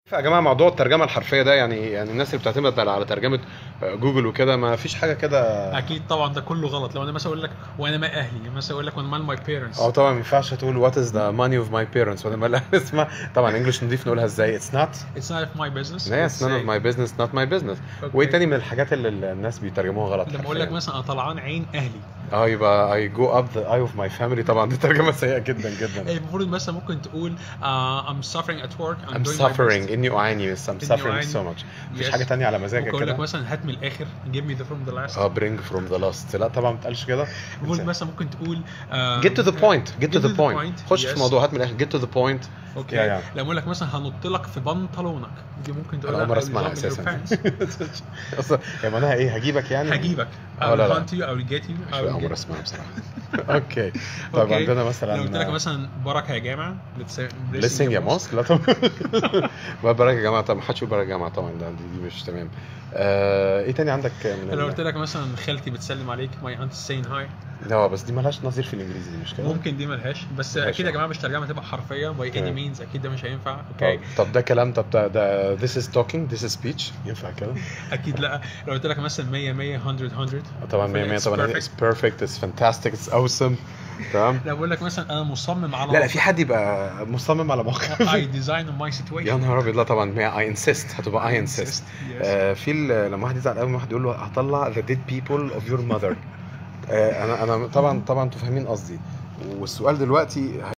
يا جماعه موضوع الترجمه الحرفيه ده يعني يعني الناس اللي بتعتمد على على ترجمه جوجل وكده ما فيش حاجه كده اكيد طبعا ده كله غلط لو انا مثلا اقول لك وانا ما اهلي مثلا اقول لك وانا مال ماي بيرنتس اه طبعا ما ينفعش تقول وات از ذا ماني اوف ماي بيرنتس ولا ما اسمها طبعا انجلش نضيف نقولها ازاي اتس نوت اتس نوت ماي بزنس يس نون اوف ماي بزنس نوت ماي بزنس وايه تاني من الحاجات اللي الناس بيترجموها غلط لما اقول لك حرفياً؟ مثلا انا طلعان عين اهلي اه يبقى اي جو اب ذا اي اوف ماي فاميلي طبعا دي ترجمه سيئه جدا جدا المفروض مثلا ممكن تقول uh, I'm suffering at work I'm, I'm doing my suffering best. اني اعاني بس I'm إني suffering أعاني. so much مفيش Yes. حاجه تانية على مزاجك ممكن اقول لك كده مثلا هات من الاخر give me the from the last اه bring from the last لا طبعا ما بتقالش كده المفروض مثلا ممكن تقول uh, get to the point get to the point خش yes. في الموضوع هات من الاخر get to the point اوكي يا- يا. لما اقول لك مثلا هنط لك في بنطلونك دي ممكن تقول انا اول مره لك اسمعها I'll drop in your اساسا pants. اصلا هي معناها ايه هجيبك يعني هجيبك اه I لا will لا hunt you I will get you I مش will اول get مره you. اسمعها بصراحه اوكي طيب أوكي. عندنا مثلا لو قلت لك مثلا بركه يا جامع ليسنج يا موسك لا طبعا بركه يا جماعه طبعا ما حدش يقول بركه يا جماعه طبعا ده دي, دي مش تمام آه ايه تاني عندك من لو ال- قلت لك مثلا خالتي بتسلم عليك ماي انت سين هاي لا بس دي مالهاش نظير في الانجليزي دي مش كده ممكن دي ملهاش بس ملهاش، اكيد يا آه. جماعه مش ترجمه تبقى حرفيه باي اني تمام. مينز اكيد ده مش هينفع طب, اوكي طب ده كلام طب ده, ده this is talking this is speech ينفع كده اكيد لا لو قلت لك مثلا 100 100 100 100 طبعا 100 100 It's طبعا perfect. it's perfect it's fantastic it's awesome تمام لو بقول لك مثلا انا مصمم على لا لا في حد يبقى مصمم على موقف اي ديزاين ماي يا سيتويشن نهار ابيض لا طبعا اي انسيست هتبقى اي انسيست آه، في ال- لما واحد يزعل قوي واحد يقول له هطلع the dead people of your mother آه، انا انا طبعا طبعا انتوا فاهمين قصدي والسؤال دلوقتي